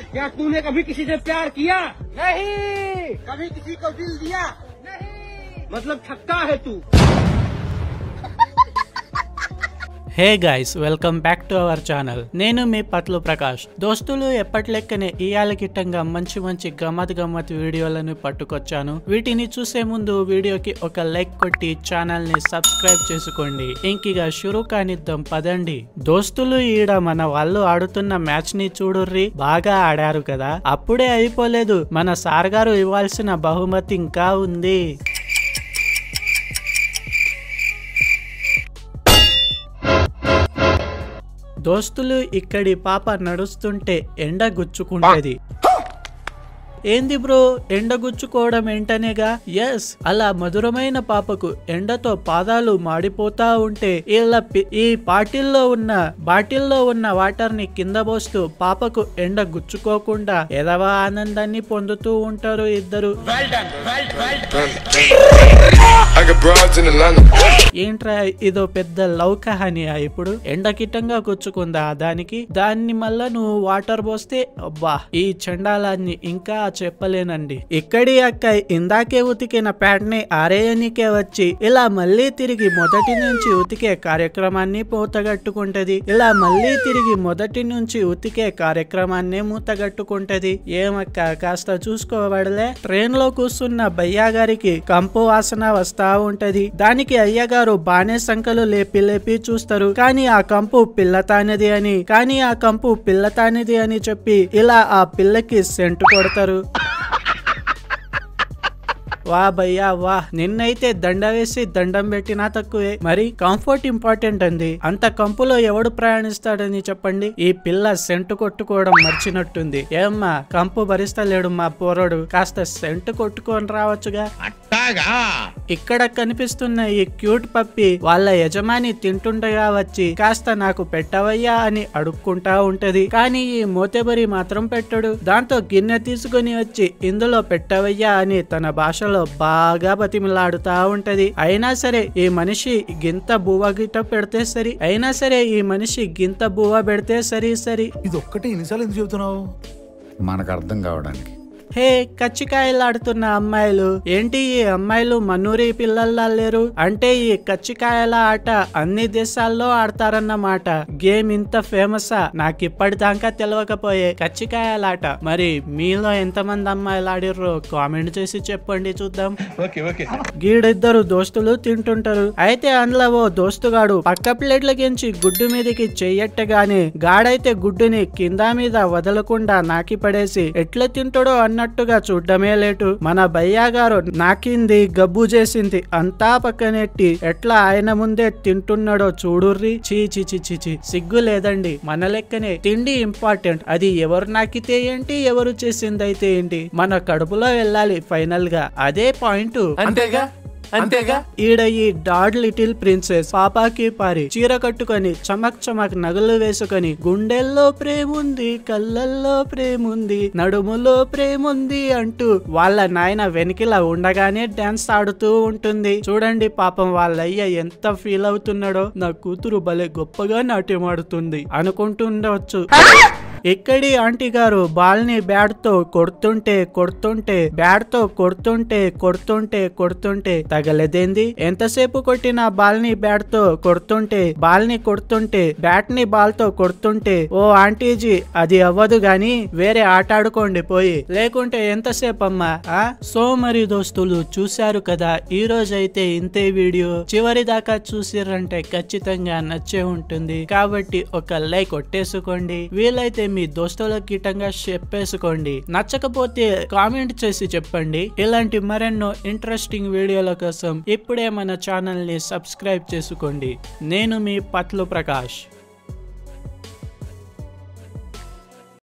क्या तूने कभी किसी से प्यार किया नहीं कभी किसी को दिल दिया नहीं मतलब छक्का है तू hey guys welcome back to our channel నేను మీ పత్లు ప్రకాష్ దోస్తులు ఎప్పటి లెక్కనే ఇయాల గిట్టంగా మంచి మంచి గమ్మత్ గమ్మత్ వీడియోలను పట్టుకొచ్చాను వీటిని చూసే ముందు వీడియోకి ఒక లైక్ కొట్టి ఛానల్ ని సబ్స్క్రైబ్ చేసుకోండి ఇంకిగా షురు కానిద్దాం పదండి దోస్తులు ఈడ మన వాళ్ళు ఆడుతున్న మ్యాచ్ ని చూడుర్రి బాగా ఆడారు కదా అప్పుడే అయిపోలేదు మన సార్ గారు ఇవ్వాల్సిన బహుమతి ఇంకా ఉంది దోస్తులు ఇక్కడి పాప నడుస్తుంటే ఎండ గుచ్చుకుంటది ఏంది బ్రో ఎండ గుచ్చుకోవడం ఏంటనేగా ఎస్ అలా మధురమైన పాపకు ఎండతో పాదాలు మాడిపోతా ఉంటే ఇలా ఈ బాటిల్లో ఉన్న బాటిల్లో ఉన్న వాటర్ ని కింద పోస్తూ పాపకు ఎండ గుచ్చుకోకుండా ఎదవా ఆనందాన్ని పొందుతూ ఉంటారు ఇద్దరు I got broads in Atlanta. ఏంట్రా ఇదో పెద్ద లవ్ కహానియా ఇప్పుడు ఎండకిట్టంగా గుచ్చుకుందా దానికి దాన్ని మళ్ళా నువ్వు వాటర్ పోస్తే అబ్బా ఈ చండాలాన్ని ఇంకా చెప్పలేనండి ఇక్కడి అక్క ఇందాకే ఉతికిన ప్యాంట్ ని ఆరేయనికే వచ్చి ఇలా మళ్ళీ తిరిగి మొదటి నుంచి ఉతికే కార్యక్రమాన్ని మూతగట్టుకుంటది ఇలా మళ్ళీ తిరిగి మొదటి నుంచి ఉతికే కార్యక్రమాన్ని మూతగట్టుకుంటది ఏమక్క కాస్త చూసుకోబడలే ట్రైన్ లో కూర్చున్న భయ్యా గారికి కంపు వాసన వస్తా ఉంటది దానికి అయ్యగారు బానే సంకలు లేపి లేపి చూస్తారు కానీ ఆ కంపు పిల్లతానిది అని కానీ ఆ కంపు పిల్లతానిది అని చెప్పి ఇలా ఆ పిల్లకి సెంటు కొడతారు వా భయ్యా వా నిన్నైతే దండ వేసి దండం పెట్టినా తక్కువే మరి కంఫర్ట్ ఇంపార్టెంట్ అండి అంత కంపులో ఎవడు ప్రయాణిస్తాడని చెప్పండి ఈ పిల్ల సెంటు కొట్టుకోవడం మర్చినట్టుంది ఏమ్మా కంపు భరిస్తలేడు మా పోరడు కాస్త సెంటు కొట్టుకొని రావచ్చుగా ఇక్కడ కనిపిస్తున్న ఈ క్యూట్ పప్పి వాళ్ళ యజమాని తింటుండగా వచ్చి కాస్త నాకు పెట్టవయ్యా అని అడుక్కుంటా ఉంటది కానీ ఈ మోతెబరి మాత్రం పెట్టడు దాంతో గిన్నె తీసుకుని వచ్చి ఇందులో పెట్టవయ్యా అని తన భాషలో బాగా బతిమిలాడుతా ఉంటది అయినా సరే ఈ మనిషి గింత బువ్వ గిట్ట పెడితే సరి అయినా సరే ఈ మనిషి గింత బువ్వ పెడితే సరి సరి ఇది ఒక్కటే ఎన్నిసార్లు ఎందుకు చెబుతున్నావు మనకు అర్థం కావడానికి హే కచ్చికాయలాడుతున్న అమ్మాయిలు ఏంటి ఈ అమ్మాయిలు మనూరి పిల్లల్లా లేరు అంటే ఈ కచ్చికాయల ఆట అన్ని దేశాల్లో ఆడతారన్నమాట గేమ్ ఇంత ఫేమసా నాకు ఇప్పటిదాకా తెలియకపోయే కచ్చికాయల ఆట మరి మీలో ఎంతమంది అమ్మాయిలు ఆడిర్రో కామెంట్ చేసి చెప్పండి చూద్దాం గీడిద్దరు దోస్తులు తింటుంటారు అయితే అందులో ఓ దోస్తుగాడు పక్క ప్లేట్లకించి గుడ్డు మీదకి చెయ్యట్టగానే గాడైతే గుడ్డుని కింద మీద వదలకుండా నాకి పడేసి ఎట్లా తింటాడో అన్నట్టుగా చూడ్డమే లేటు మన భయ్యా గారు నాకింది గబ్బు చేసింది అంతా పక్కనెట్టి ఎట్లా ఆయన ముందే తింటున్నాడో చూడుర్రి చీ చీ చీ చీ చీ సిగ్గు లేదండి మన లెక్కనే తిండి ఇంపార్టెంట్ అది ఎవరు నాకితే ఏంటి ఎవరు చేసిందైతే ఏంటి మన కడుపులో వెళ్ళాలి ఫైనల్ గా అదే పాయింట్ అంతేగా అంతేగా ఈడ ఈ డాడ్ లిటిల్ ప్రిన్సెస్ పాపాకి పారి చీర కట్టుకొని చమక్ చమక్ నగలు వేసుకొని గుండెల్లో ప్రేముంది కళ్ళల్లో ప్రేముంది నడుములో ప్రేముంది అంటూ వాళ్ళ నాయన వెనికిలా ఉండగానే డాన్స్ ఆడుతూ ఉంటుంది చూడండి పాపం వాళ్ళయ్య ఎంత ఫీల్ అవుతున్నాడో నా కూతురు భలే గొప్పగా నాట్యం ఆడుతుంది అనుకుంటుండవచ్చు ఇక్కడి ఆంటీ గారు బాల్ ని బ్యాట్ తో కొడుతుంటే కొడుతుంటే బ్యాట్ తో కొడుతుంటే కొడుతుంటే కొడుతుంటే తగలదేంది ఎంతసేపు కొట్టిన బాల్ ని బ్యాట్ తో కొడుతుంటే బాల్ ని కొడుతుంటే బ్యాట్ ని బాల్ తో కొడుతుంటే ఓ ఆంటీజీ అది అవ్వదు గాని వేరే ఆట ఆడుకోండి పోయి లేకుంటే ఎంతసేపు అమ్మా ఆ సో మరి దోస్తులు చూశారు కదా ఈ రోజు అయితే ఇంతే వీడియో చివరి దాకా చూసిర్రంటే ఖచ్చితంగా నచ్చే ఉంటుంది కాబట్టి ఒక లైక్ కొట్టేసుకోండి వీలైతే మీ దోస్తులకు గిట్టంగా చెప్పేసుకోండి నచ్చకపోతే కామెంట్ చేసి చెప్పండి ఇలాంటి మరెన్నో ఇంట్రెస్టింగ్ వీడియోల కోసం ఇప్పుడే మన ఛానల్ ని సబ్స్క్రైబ్ చేసుకోండి నేను మీ పత్లు ప్రకాష్